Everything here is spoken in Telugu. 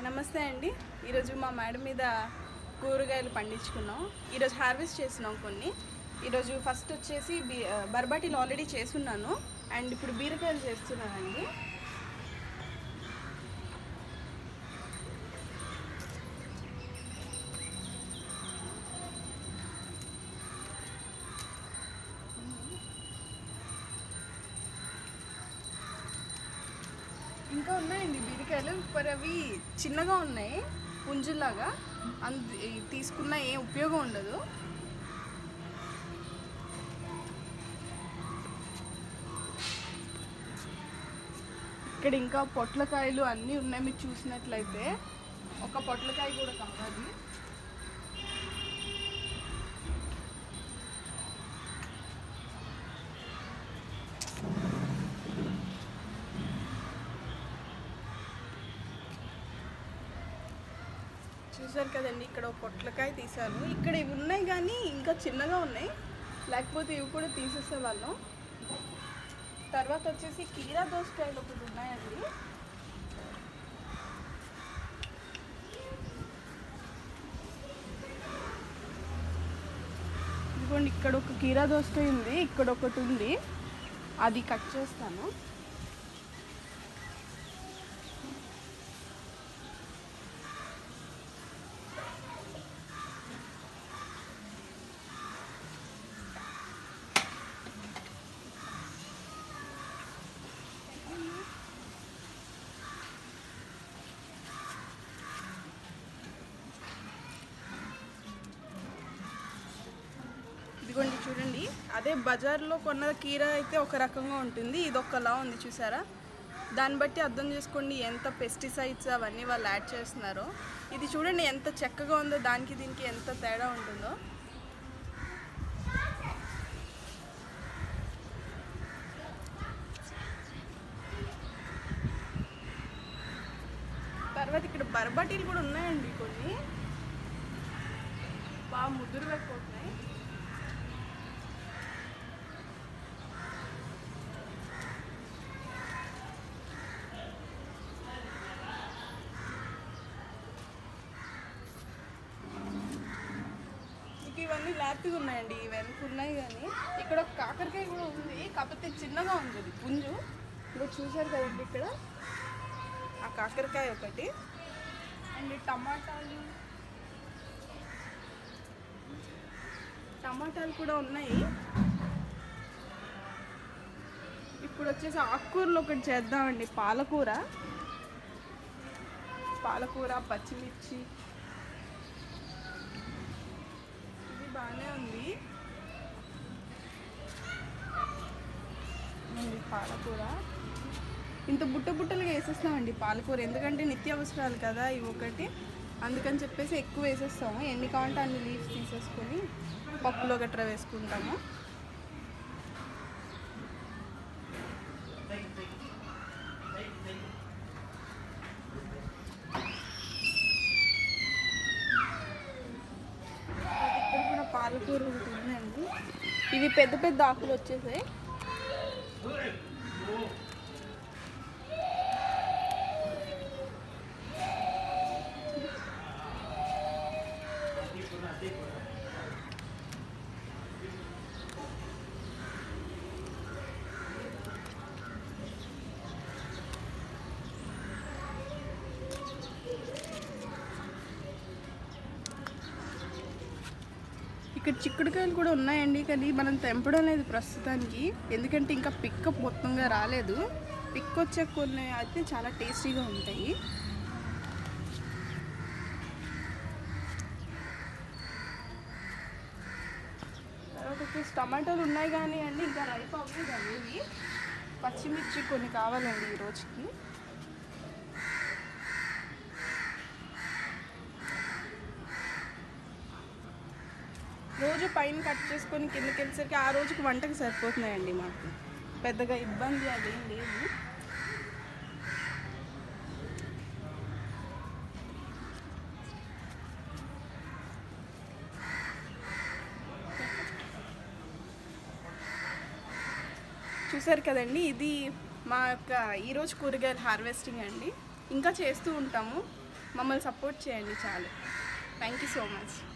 నమస్తే అండి ఈరోజు మా మేడ మీద కూరగాయలు పండించుకున్నాం ఈరోజు హార్వెస్ట్ చేస్తున్నాం కొన్ని ఈరోజు ఫస్ట్ వచ్చేసి బీ బర్బాటీలు ఆల్రెడీ చేసున్నాను అండ్ ఇప్పుడు బీరకాయలు చేస్తున్నానండి ఇంకా ఉన్నాయండి బీరకాయలు మరి అవి చిన్నగా ఉన్నాయి పుంజులాగా అందు తీసుకున్న ఏం ఉపయోగం ఉండదు ఇక్కడ ఇంకా పొట్లకాయలు అన్నీ ఉన్నాయి మీరు చూసినట్లయితే ఒక పొట్లకాయ కూడా కావాలి చూసారు కదండి ఇక్కడ ఒక పొట్లకాయ తీసాను ఇక్కడ ఇవి ఉన్నాయి కానీ ఇంకా చిన్నగా ఉన్నాయి లేకపోతే ఇవి కూడా తీసేసే వాళ్ళం తర్వాత వచ్చేసి కీరా దోసకాయలు ఒకటి ఉన్నాయండి ఇదిగోండి ఇక్కడ ఒక కీరా దోసకాయ ఉంది ఇక్కడ ఒకటి ఉంది అది కట్ చేస్తాను ఇదిగోండి చూడండి అదే బజార్లో కొన్న కీర అయితే ఒక రకంగా ఉంటుంది ఇది ఒకలా ఉంది చూసారా దాన్ని బట్టి అర్థం చేసుకోండి ఎంత పెస్టిసైడ్స్ అవన్నీ వాళ్ళు యాడ్ చేస్తున్నారో ఇది చూడండి ఎంత చక్కగా ఉందో దానికి దీనికి ఎంత తేడా ఉంటుందో తర్వాత ఇక్కడ బర్బటీలు కూడా ఉన్నాయండి కొన్ని బాగా ముదురు అయిపోతున్నాయి ఇక ఇవన్నీ లేతగా ఉన్నాయండి వెనక ఉన్నాయి కానీ ఇక్కడ ఒక కాకరకాయ కూడా ఉంది కాకపోతే చిన్నగా ఉంది అది పుంజు ఇప్పుడు చూసారు కదండి ఇక్కడ ఆ కాకరకాయ ఒకటి అండ్ టమాటాలు టమాటాలు కూడా ఉన్నాయి ఇప్పుడు వచ్చేసి ఆకుకూరలు ఒకటి చేద్దామండి పాలకూర పాలకూర పచ్చిమిర్చి ఇది బాగానే ఉంది ఉంది పాలకూర ఇంత బుట్ట బుట్టలుగా వేసేస్తామండి పాలకూర ఎందుకంటే నిత్యావసరాలు కదా ఇవి ఒకటి అందుకని చెప్పేసి ఎక్కువ వేసేస్తాము ఎన్ని కావాలంటే అన్ని లీవ్స్ తీసేసుకొని పప్పులో గట్రా వేసుకుంటాము ఇక్కడ కూడా పాలకూర ఒకటి ఉందండి ఇవి పెద్ద పెద్ద ఆకులు వచ్చేసాయి ఇక్కడ చిక్కుడుకాయలు కూడా ఉన్నాయండి కానీ మనం తెంపడం లేదు ప్రస్తుతానికి ఎందుకంటే ఇంకా పిక్ మొత్తంగా రాలేదు పిక్ వచ్చే కొన్ని అయితే చాలా టేస్టీగా ఉంటాయి తర్వాత వచ్చేసి టమాటాలు ఉన్నాయి కానీ అండి ఇంకా రైప్ అవ్వలేదు ఇవి పచ్చిమిర్చి కొన్ని కావాలండి ఈ రోజుకి రోజు పైన కట్ చేసుకొని కిందకి వెళ్ళేసరికి ఆ రోజుకి వంటకి సరిపోతున్నాయండి మాకు పెద్దగా ఇబ్బంది అదేం లేదు చూసారు కదండి ఇది మా యొక్క ఈరోజు కూరగాయల హార్వెస్టింగ్ అండి ఇంకా చేస్తూ ఉంటాము మమ్మల్ని సపోర్ట్ చేయండి చాలు థ్యాంక్ యూ సో మచ్